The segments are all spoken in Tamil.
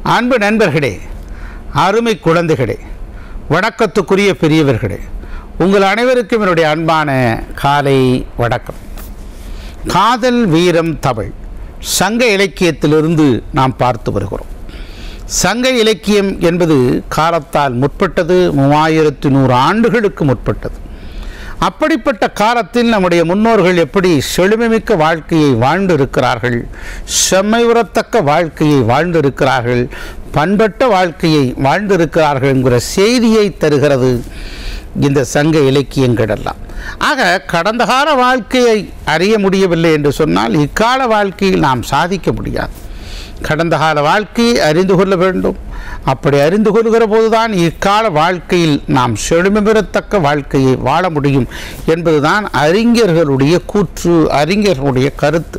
அன்பு நண்பர்களே அருமை குழந்தைகளே வணக்கத்துக்குரிய பெரியவர்களே உங்கள் அனைவருக்கும் என்னுடைய அன்பான காலை வணக்கம் காதல் வீரம் தமிழ் சங்க இலக்கியத்திலிருந்து நாம் பார்த்து வருகிறோம் சங்க இலக்கியம் என்பது காலத்தால் முற்பட்டது மூவாயிரத்து நூறு ஆண்டுகளுக்கு முற்பட்டது அப்படிப்பட்ட காலத்தில் நம்முடைய முன்னோர்கள் எப்படி செழுமைமிக்க வாழ்க்கையை வாழ்ந்திருக்கிறார்கள் செம்மையுறத்தக்க வாழ்க்கையை வாழ்ந்திருக்கிறார்கள் பண்பட்ட வாழ்க்கையை வாழ்ந்திருக்கிறார்கள் என்கிற செய்தியை தருகிறது இந்த சங்க இலக்கியங்கள் எல்லாம் ஆக கடந்த கால வாழ்க்கையை அறிய முடியவில்லை என்று சொன்னால் இக்கால வாழ்க்கையில் நாம் சாதிக்க முடியாது கடந்த கால வாழ்க்கையை அறிந்து கொள்ள வேண்டும் அப்படி அறிந்து கொள்கிற போதுதான் இக்கால வாழ்க்கையில் நாம் செழுமை பெறத்தக்க வாழ்க்கையை வாழ முடியும் என்பதுதான் அறிஞர்களுடைய கூற்று அறிஞர்களுடைய கருத்து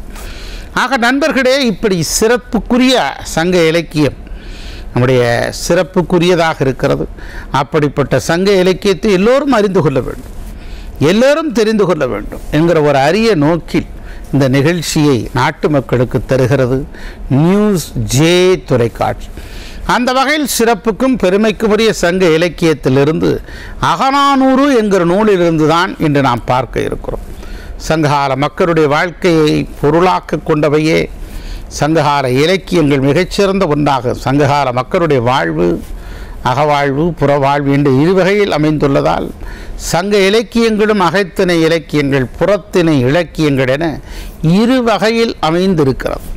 ஆக நண்பர்களே இப்படி சிறப்புக்குரிய சங்க இலக்கியம் நம்முடைய சிறப்புக்குரியதாக இருக்கிறது அப்படிப்பட்ட சங்க இலக்கியத்தை எல்லோரும் அறிந்து கொள்ள வேண்டும் எல்லோரும் தெரிந்து கொள்ள வேண்டும் என்கிற ஒரு அரிய நோக்கில் இந்த நிகழ்ச்சியை நாட்டு மக்களுக்கு தருகிறது நியூஸ் ஜே தொலைக்காட்சி அந்த வகையில் சிறப்புக்கும் பெருமைக்கும் உரிய சங்க இலக்கியத்திலிருந்து அகநானூறு என்கிற நூலிலிருந்து தான் இன்று நாம் பார்க்க இருக்கிறோம் சங்ககால மக்களுடைய வாழ்க்கையை பொருளாக்க கொண்டவையே சங்ககால இலக்கியங்கள் மிகச்சிறந்த ஒன்றாக சங்ககால மக்களுடைய வாழ்வு அகவாழ்வு புறவாழ்வு என்று இரு வகையில் அமைந்துள்ளதால் சங்க இலக்கியங்களும் அகத்திணை இலக்கியங்கள் புறத்திணை இலக்கியங்கள் என இரு வகையில் அமைந்திருக்கிறது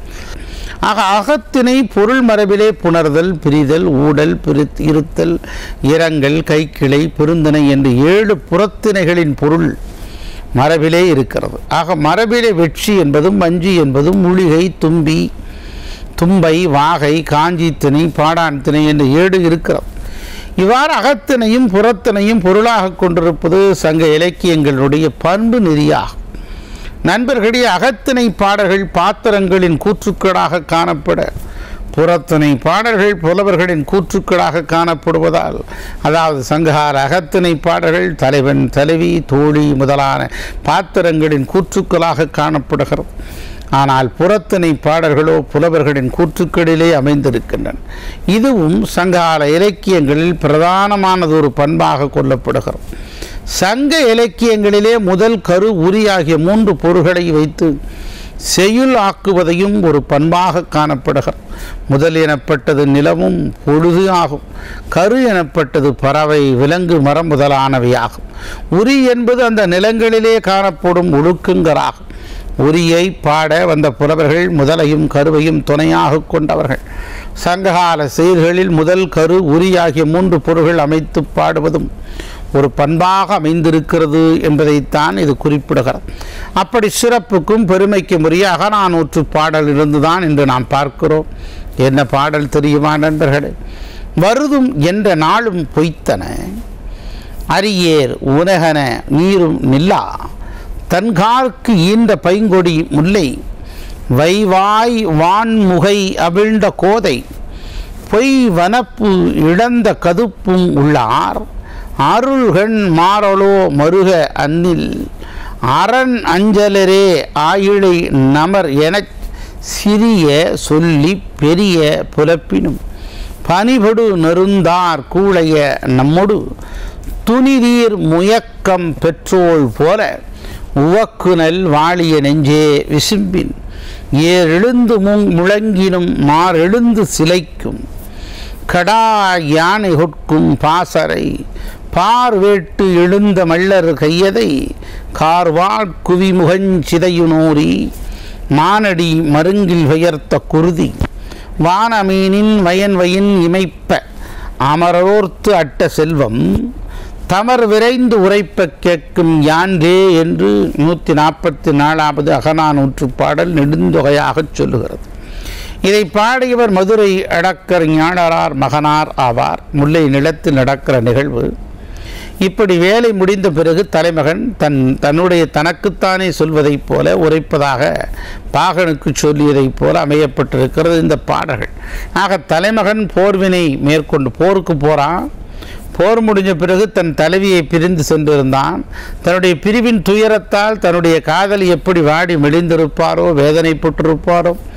ஆக அகத்திணை பொருள் மரபிலே புணர்தல் பிரிதல் ஊடல் பிரி இருத்தல் இரங்கல் கைக்கிளை பெருந்திணை என்று ஏழு புறத்திணைகளின் பொருள் மரபிலே இருக்கிறது ஆக மரபிலே வெற்றி என்பதும் வஞ்சி என்பதும் மூலிகை தும்பி தும்பை வாகை காஞ்சி திணை பாடான் திணை என்று ஏடு இருக்கிறது இவ்வாறு அகத்தினையும் புறத்தினையும் பொருளாக கொண்டிருப்பது சங்க இலக்கியங்களுடைய பண்பு நெறியாகும் நண்பர்களே அகத்திணை பாடல்கள் பாத்திரங்களின் கூற்றுக்களாக காணப்பட புறத்திணை பாடல்கள் புலவர்களின் கூற்றுக்களாக காணப்படுவதால் அதாவது சங்ககார அகத்திணை பாடல்கள் தலைவன் தலைவி தோழி முதலான பாத்திரங்களின் கூற்றுக்களாக காணப்படுகிறது ஆனால் புறத்திணை பாடல்களோ புலவர்களின் கூற்றுக்களிலே அமைந்திருக்கின்றன இதுவும் சங்ககால இலக்கியங்களில் பிரதானமானதொரு பண்பாக கொள்ளப்படுகிறது சங்க இலக்கியங்களிலே முதல் கரு உரியாகிய மூன்று பொருள்களை வைத்து செய்யுள் ஆக்குவதையும் ஒரு பண்பாக காணப்படுகிறது முதல் எனப்பட்டது நிலமும் பொழுது ஆகும் கரு எனப்பட்டது பறவை விலங்கு மரம் முதலானவை ஆகும் உரி என்பது அந்த நிலங்களிலே காணப்படும் ஒழுக்கங்களாகும் உரியை பாட வந்த புலவர்கள் முதலையும் கருவையும் துணையாக கொண்டவர்கள் சங்ககால செயல்களில் முதல் கரு உரியாகிய மூன்று பொருள்கள் அமைத்து பாடுவதும் ஒரு பண்பாக அமைந்திருக்கிறது என்பதைத்தான் இது குறிப்பிடுகிறது அப்படி சிறப்புக்கும் பெருமைக்கும் உரிய அகநானூற்று பாடலிலிருந்து தான் இன்று நாம் பார்க்கிறோம் என்ன பாடல் தெரியுமா நண்பர்களே வருதும் என்ற நாளும் பொய்த்தன அரியேர் உனகன நீரும் நில்லா தன்கார்க்கு ஈன்ற பைங்கொடி முல்லை வைவாய் வான்முகை அவிழ்ந்த கோதை பொய் வனப்பு இழந்த கதுப்பும் உள்ளார் அருள்கண் மாறலோ மருக அன்னில் அரண் அஞ்சலரே ஆயிழை நமர் எனச் சிறிய சொல்லி பெரிய புலப்பினும் பனிபடு நெருந்தார் கூளைய நம்மொடு துணிதீர் முயக்கம் பெற்றோள் போல உவக்குனல் வாழிய நெஞ்சே விசும்பின் ஏர் எழுந்து முங் முழங்கினும் மாறெழுந்து சிலைக்கும் கடா யானை கொட்கும் பாசறை பார்வேட்டு எழுந்த மல்லர் கையதை கார்வாட் குவிமுகஞ்சிதையுனோரி மானடி மருங்கில் பெயர்த்த குருதி வானமீனின் வயன்வயின் இமைப்ப அமரோர்த்து அட்ட செல்வம் தமர் விரைந்து உரைப்ப கேட்கும் யான்றே என்று நூற்றி நாற்பத்தி நாலாவது அகநானூற்று பாடல் நெடுந்தொகையாகச் சொல்லுகிறது இதை பாடியவர் மதுரை அடக்கர் ஞானரார் மகனார் ஆவார் முல்லை நிலத்தில் நடக்கிற நிகழ்வு இப்படி வேலை முடிந்த பிறகு தலைமகன் தன் தன்னுடைய தனக்குத்தானே சொல்வதைப் போல உரைப்பதாக பாகனுக்கு சொல்லியதைப் போல அமையப்பட்டிருக்கிறது இந்த பாடல்கள் ஆக தலைமகன் போர்வினை மேற்கொண்டு போருக்கு போகிறான் போர் முடிஞ்ச பிறகு தன் தலைவியை பிரிந்து சென்றிருந்தான் தன்னுடைய பிரிவின் துயரத்தால் தன்னுடைய காதல் எப்படி வாடி மெலிந்திருப்பாரோ வேதனைப்பட்டிருப்பாரோ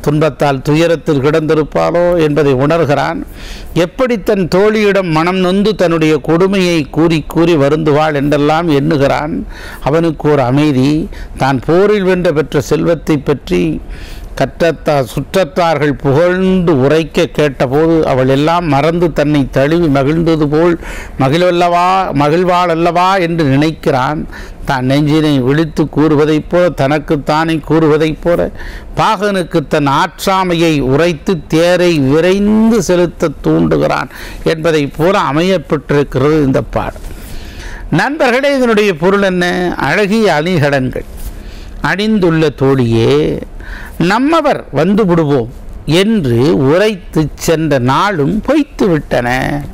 துன்பத்தால் துயரத்தில் கிடந்திருப்பாளோ என்பதை உணர்கிறான் எப்படி தன் தோழியிடம் மனம் நொந்து தன்னுடைய கொடுமையை கூறி கூறி வருந்துவாள் என்றெல்லாம் எண்ணுகிறான் அவனுக்கு ஒரு அமைதி தான் போரில் வென்ற பெற்ற செல்வத்தை பற்றி கற்றத்தா சுற்றத்தார்கள் புகழ்ந்து உரைக்க கேட்டபோது அவள் எல்லாம் மறந்து தன்னை தழுவி மகிழ்ந்தது போல் மகிழ்வல்லவா மகிழ்வாள் அல்லவா என்று நினைக்கிறான் தான் நெஞ்சினை விழித்து கூறுவதைப் போல தனக்குத்தானே கூறுவதைப் போல பாகனுக்கு தன் ஆற்றாமையை உரைத்து தேரை விரைந்து செலுத்த தூண்டுகிறான் என்பதைப் போல அமையப்பட்டிருக்கிறது இந்த பாடல் நண்பர்களே இதனுடைய பொருள் என்ன அழகிய அணிகடன்கள் அணிந்துள்ள தோழியே நம்மவர் வந்து விடுவோம் என்று உரைத்து சென்ற நாளும் பொய்த்து விட்டன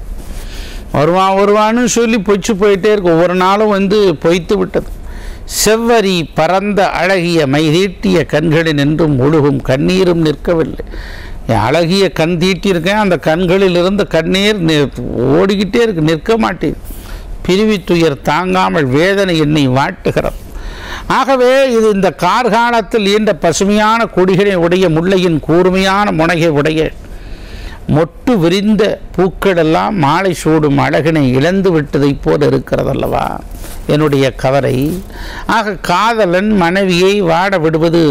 வருவான் வருவான்னு சொல்லி பொய்ச்சு போயிட்டே இருக்கு ஒவ்வொரு நாளும் வந்து பொய்த்து விட்டது செவ்வரி பரந்த அழகிய மைதீட்டிய கண்களில் நின்றும் ஒழுகும் கண்ணீரும் நிற்கவில்லை என் அழகிய கண் தீட்டியிருக்கேன் அந்த கண்களில் இருந்த கண்ணீர் நி- ஓடிக்கிட்டே இருக்கு நிற்க மாட்டேன் பிரிவி துயர் தாங்காமல் வேதனை என்னை வாட்டுகிறது ஆகவே இது இந்த கார்காலத்தில் ஈன்ற பசுமையான கொடிகளை உடைய முல்லையின் கூர்மையான முனையை உடைய மொட்டு விரிந்த பூக்களெல்லாம் மாலை சூடும் அழகினை இழந்து விட்டதைப் போல இருக்கிறதல்லவா என்னுடைய கவலை ஆக காதலன் மனைவியை வாட விடுவது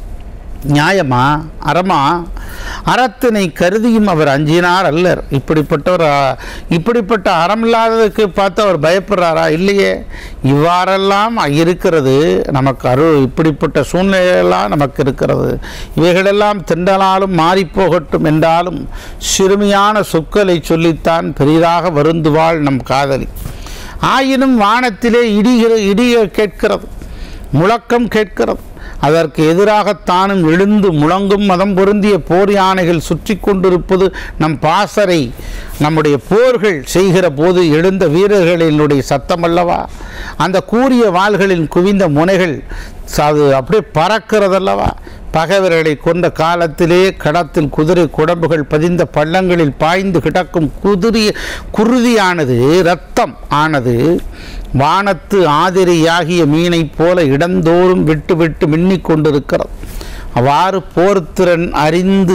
நியாயமா அறமா அறத்தினை கருதியும் அவர் அஞ்சினார் அல்லர் இப்படிப்பட்டவர் ஆ, இப்படிப்பட்ட அறம் இல்லாததுக்கு பார்த்து அவர் பயப்படுறாரா இல்லையே இவ்வாறெல்லாம் இருக்கிறது நமக்கு அரு இப்படிப்பட்ட சூழ்நிலையெல்லாம் நமக்கு இருக்கிறது இவைகளெல்லாம் திண்டனாலும் மாறிப்போகட்டும் என்றாலும் சிறுமியான சொற்களை சொல்லித்தான் பெரிதாக வருந்துவாள் நம் காதலி ஆயினும் வானத்திலே இடிகிற இடிய கேட்கிறது முழக்கம் கேட்கிறது அதற்கு எதிராக தானும் எழுந்து முழங்கும் மதம் பொருந்திய போர் யானைகள் சுற்றி கொண்டிருப்பது நம் பாசறை நம்முடைய போர்கள் செய்கிற போது எழுந்த வீரர்களினுடைய சத்தமல்லவா அந்த கூரிய வாள்களின் குவிந்த முனைகள் அது அப்படியே பறக்கிறதல்லவா பகைவர்களை கொண்ட காலத்திலே கடத்தில் குதிரை குடம்புகள் பதிந்த பள்ளங்களில் பாய்ந்து கிடக்கும் குதிரி குருதியானது இரத்தம் ஆனது வானத்து ஆதிரியாகிய மீனைப் போல இடந்தோறும் விட்டு விட்டு மின்னிக் கொண்டிருக்கிறது அவ்வாறு போர்த்திறன் அறிந்து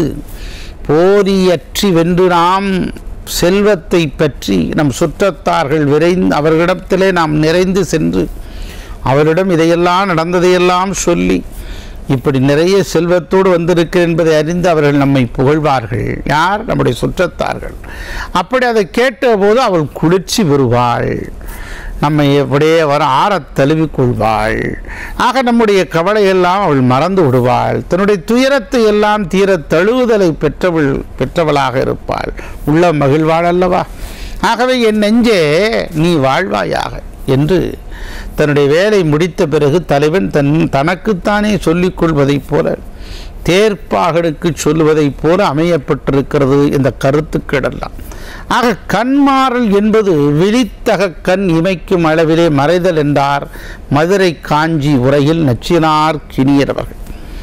போரியற்றி வென்று நாம் செல்வத்தை பற்றி நம் சுற்றத்தார்கள் விரைந்து அவர்களிடத்திலே நாம் நிறைந்து சென்று அவரிடம் இதையெல்லாம் நடந்ததையெல்லாம் சொல்லி இப்படி நிறைய செல்வத்தோடு வந்திருக்கிறேன் என்பதை அறிந்து அவர்கள் நம்மை புகழ்வார்கள் யார் நம்முடைய சுற்றத்தார்கள் அப்படி அதை கேட்டபோது அவள் குளிர்ச்சி பெறுவாள் நம்மை அப்படியே வர ஆறத் தழுவிக் கொள்வாள் ஆக நம்முடைய கவலையெல்லாம் அவள் மறந்து விடுவாள் தன்னுடைய துயரத்தை எல்லாம் தீர தழுவுதலை பெற்றவள் பெற்றவளாக இருப்பாள் உள்ள மகிழ்வாள் அல்லவா ஆகவே என் நெஞ்சே நீ வாழ்வாயாக என்று தன்னுடைய வேலை முடித்த பிறகு தலைவன் தன் தனக்குத்தானே சொல்லிக் கொள்வதைப் போல தேர்ப்பாகனுக்கு சொல்லுவதைப் போல அமையப்பட்டிருக்கிறது இந்த கருத்துக்கிடலாம் ஆக கண்மாறல் என்பது விழித்தக கண் இமைக்கும் அளவிலே மறைதல் என்றார் மதுரை காஞ்சி உரையில் நச்சினார் கிணியரவர்கள்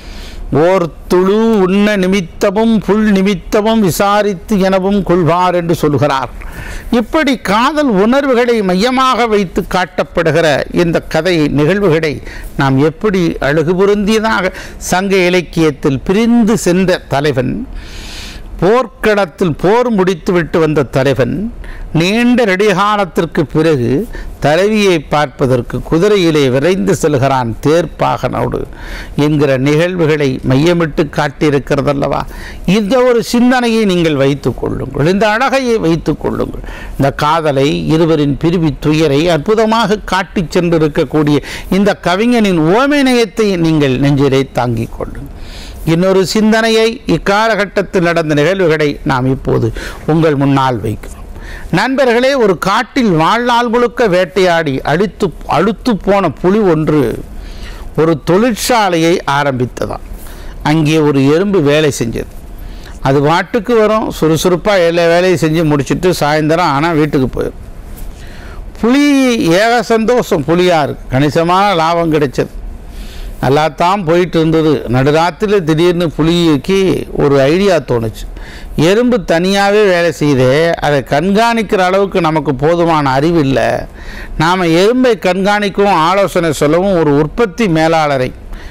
ஓர் துளு உண்ண நிமித்தமும் புல் நிமித்தமும் விசாரித்து எனவும் கொள்வார் என்று சொல்கிறார் இப்படி காதல் உணர்வுகளை மையமாக வைத்து காட்டப்படுகிற இந்த கதை நிகழ்வுகளை நாம் எப்படி அழகு பொருந்தியதாக சங்க இலக்கியத்தில் பிரிந்து சென்ற தலைவன் போர்க்களத்தில் போர் முடித்துவிட்டு வந்த தலைவன் நீண்ட நெடுகாலத்திற்கு பிறகு தலைவியை பார்ப்பதற்கு குதிரையிலே விரைந்து செல்கிறான் தேர்ப்பாகனோடு என்கிற நிகழ்வுகளை மையமிட்டு காட்டியிருக்கிறதல்லவா இந்த ஒரு சிந்தனையை நீங்கள் வைத்துக் கொள்ளுங்கள் இந்த அழகையை வைத்துக் கொள்ளுங்கள் இந்த காதலை இருவரின் பிரிவி துயரை அற்புதமாக காட்டிச் சென்றிருக்கக்கூடிய இந்த கவிஞனின் ஓமேனயத்தை நீங்கள் நெஞ்சிலே தாங்கிக் கொள்ளுங்கள் இன்னொரு சிந்தனையை இக்காலகட்டத்தில் நடந்த நிகழ்வுகளை நாம் இப்போது உங்கள் முன்னால் வைக்கிறோம் நண்பர்களே ஒரு காட்டில் வாழ்நாள் முழுக்க வேட்டையாடி அழித்து அழுத்து போன புலி ஒன்று ஒரு தொழிற்சாலையை ஆரம்பித்ததாம் அங்கே ஒரு எறும்பு வேலை செஞ்சது அது பாட்டுக்கு வரும் சுறுசுறுப்பாக எல்லா வேலையும் செஞ்சு முடிச்சுட்டு சாயந்தரம் ஆனால் வீட்டுக்கு போயிடும் புலி ஏக சந்தோஷம் புலியாருக்கு கணிசமான லாபம் கிடைச்சது நல்லா தான் போயிட்டு இருந்தது நடுராத்திரில் திடீர்னு புலிக்கு ஒரு ஐடியா தோணுச்சு எறும்பு தனியாகவே வேலை செய்யுதே அதை கண்காணிக்கிற அளவுக்கு நமக்கு போதுமான அறிவு இல்லை நாம் எறும்பை கண்காணிக்கவும் ஆலோசனை சொல்லவும் ஒரு உற்பத்தி மேலாளரை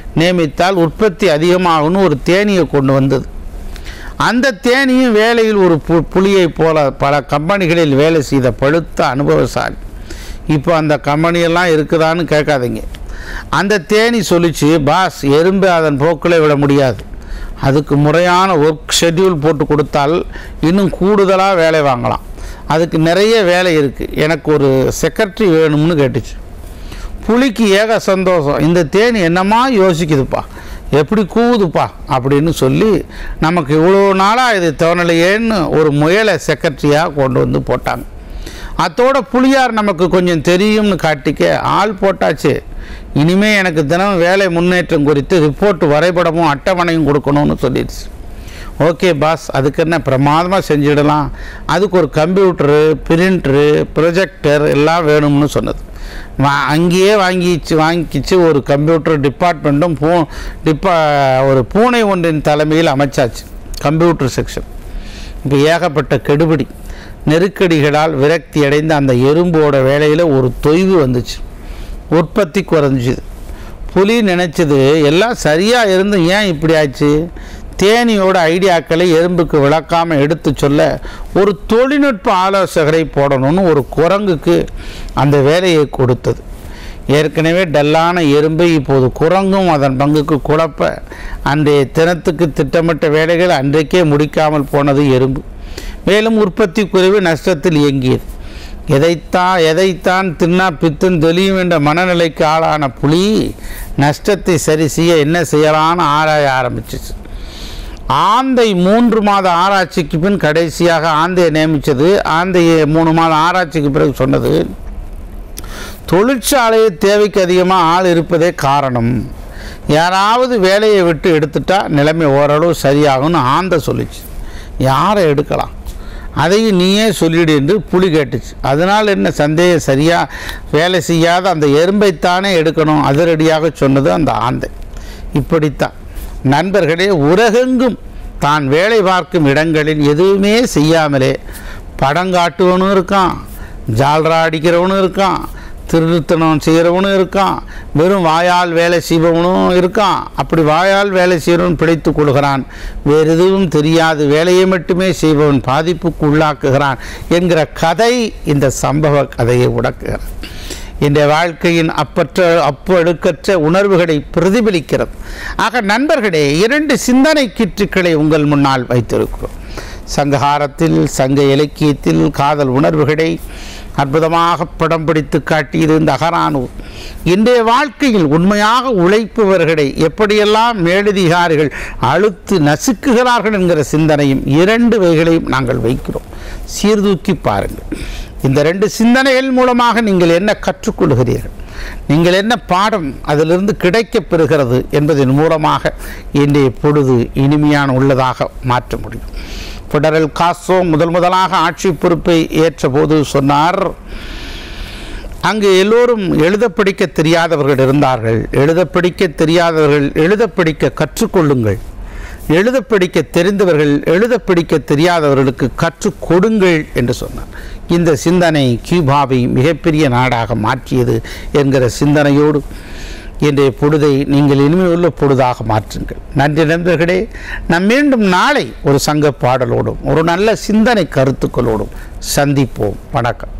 நியமித்தால் உற்பத்தி அதிகமாகும்னு ஒரு தேனியை கொண்டு வந்தது அந்த தேனியும் வேலையில் ஒரு பு புலியைப் போல பல கம்பெனிகளில் வேலை செய்த பழுத்த அனுபவசாலி இப்போ அந்த கம்பெனியெல்லாம் இருக்குதான்னு கேட்காதீங்க அந்த தேனி சொல்லிச்சு பாஸ் எறும்பு அதன் போக்கில் விட முடியாது அதுக்கு முறையான ஒர்க் ஷெட்யூல் போட்டு கொடுத்தால் இன்னும் கூடுதலாக வேலை வாங்கலாம் அதுக்கு நிறைய வேலை இருக்குது எனக்கு ஒரு செக்ரட்டரி வேணும்னு கேட்டுச்சு புலிக்கு ஏக சந்தோஷம் இந்த தேனி என்னமா யோசிக்குதுப்பா எப்படி கூவுதுப்பா அப்படின்னு சொல்லி நமக்கு இவ்வளோ நாளாக இது தோணலையேன்னு ஒரு முயலை செக்ரட்டரியாக கொண்டு வந்து போட்டாங்க அத்தோட புளியார் நமக்கு கொஞ்சம் தெரியும்னு காட்டிக்க ஆள் போட்டாச்சு இனிமே எனக்கு தினம் வேலை முன்னேற்றம் குறித்து ரிப்போர்ட் வரைபடமும் அட்டவணையும் கொடுக்கணும்னு சொல்லிடுச்சு ஓகே பாஸ் அதுக்கு என்ன பிரமாதமாக செஞ்சிடலாம் அதுக்கு ஒரு கம்ப்யூட்டரு பிரிண்டரு ப்ரொஜெக்டர் எல்லாம் வேணும்னு சொன்னது வா அங்கேயே வாங்கிச்சு வாங்கிச்சு ஒரு கம்ப்யூட்டர் டிபார்ட்மெண்ட்டும் பூ டிப்பா ஒரு பூனை ஒன்றின் தலைமையில் அமைச்சாச்சு கம்ப்யூட்டர் செக்ஷன் இப்போ ஏகப்பட்ட கெடுபிடி நெருக்கடிகளால் விரக்தி அடைந்த அந்த எறும்போட வேலையில் ஒரு தொய்வு வந்துச்சு உற்பத்தி குறைஞ்சிது புலி நினச்சது எல்லாம் சரியாக இருந்து ஏன் இப்படி ஆச்சு தேனியோட ஐடியாக்களை எறும்புக்கு விளக்காமல் எடுத்து சொல்ல ஒரு தொழில்நுட்ப ஆலோசகரை போடணும்னு ஒரு குரங்குக்கு அந்த வேலையை கொடுத்தது ஏற்கனவே டல்லான எறும்பை இப்போது குரங்கும் அதன் பங்குக்கு குழப்ப அன்றைய தினத்துக்கு திட்டமிட்ட வேலைகள் அன்றைக்கே முடிக்காமல் போனது எறும்பு மேலும் உற்பத்தி குறைவு நஷ்டத்தில் இயங்கியது எதைத்தான் எதைத்தான் தின்னா பித்தும் தெளியும் என்ற மனநிலைக்கு ஆளான புலி நஷ்டத்தை சரி செய்ய என்ன செய்யலான்னு ஆராய ஆரம்பிச்சிச்சு ஆந்தை மூன்று மாத ஆராய்ச்சிக்கு பின் கடைசியாக ஆந்தையை நியமித்தது ஆந்தையை மூணு மாத ஆராய்ச்சிக்கு பிறகு சொன்னது தொழிற்சாலையை தேவைக்கு அதிகமாக ஆள் இருப்பதே காரணம் யாராவது வேலையை விட்டு எடுத்துட்டா நிலைமை ஓரளவு சரியாகும்னு ஆந்தை சொல்லிச்சு யாரை எடுக்கலாம் அதையும் நீயே சொல்லிடு என்று புலி கேட்டுச்சு அதனால் என்ன சந்தேகம் சரியாக வேலை செய்யாத அந்த எறும்பைத்தானே எடுக்கணும் அதிரடியாக சொன்னது அந்த ஆந்தை இப்படித்தான் நண்பர்களே உலகெங்கும் தான் வேலை பார்க்கும் இடங்களில் எதுவுமே செய்யாமலே படம் காட்டுவனும் இருக்கான் ஜால்ரா அடிக்கிறவனும் இருக்கான் திருத்தனம் செய்கிறவனும் இருக்கான் வெறும் வாயால் வேலை செய்பவனும் இருக்கான் அப்படி வாயால் வேலை செய்கிறவன் பிழைத்து கொள்கிறான் வேறு எதுவும் தெரியாது வேலையை மட்டுமே செய்பவன் பாதிப்புக்கு உள்ளாக்குகிறான் என்கிற கதை இந்த சம்பவ கதையை உடக்குகிறான் இந்த வாழ்க்கையின் அப்பற்ற அப்பழுக்கற்ற உணர்வுகளை பிரதிபலிக்கிறது ஆக நண்பர்களே இரண்டு சிந்தனை கிற்றுக்களை உங்கள் முன்னால் வைத்திருக்கிறோம் சங்ககாரத்தில் சங்க இலக்கியத்தில் காதல் உணர்வுகளை அற்புதமாக படம் பிடித்து காட்டியது இந்த அகரானூர் இன்றைய வாழ்க்கையில் உண்மையாக உழைப்பவர்களை எப்படியெல்லாம் மேலதிகாரிகள் அழுத்து நசுக்குகிறார்கள் என்கிற சிந்தனையும் இரண்டு வகைகளையும் நாங்கள் வைக்கிறோம் சீர்தூக்கி பாருங்கள் இந்த ரெண்டு சிந்தனைகள் மூலமாக நீங்கள் என்ன கற்றுக்கொள்கிறீர்கள் நீங்கள் என்ன பாடம் அதிலிருந்து கிடைக்கப் பெறுகிறது என்பதன் மூலமாக இன்றைய பொழுது இனிமையான உள்ளதாக மாற்ற முடியும் ஃபெடரல் காஸ்ட்ரோ முதல் முதலாக ஆட்சி பொறுப்பை ஏற்றபோது சொன்னார் அங்கு எல்லோரும் எழுத படிக்க தெரியாதவர்கள் இருந்தார்கள் எழுத படிக்க தெரியாதவர்கள் எழுத படிக்க கற்றுக்கொள்ளுங்கள் எழுத படிக்க தெரிந்தவர்கள் எழுத படிக்க தெரியாதவர்களுக்கு கற்றுக் கொடுங்கள் என்று சொன்னார் இந்த சிந்தனை கியூபாவை மிகப்பெரிய நாடாக மாற்றியது என்கிற சிந்தனையோடு இன்றைய பொழுதை நீங்கள் இனிமையுள்ள பொழுதாக மாற்றுங்கள் நன்றி நண்பர்களே நாம் மீண்டும் நாளை ஒரு சங்க பாடலோடும் ஒரு நல்ல சிந்தனை கருத்துக்களோடும் சந்திப்போம் வணக்கம்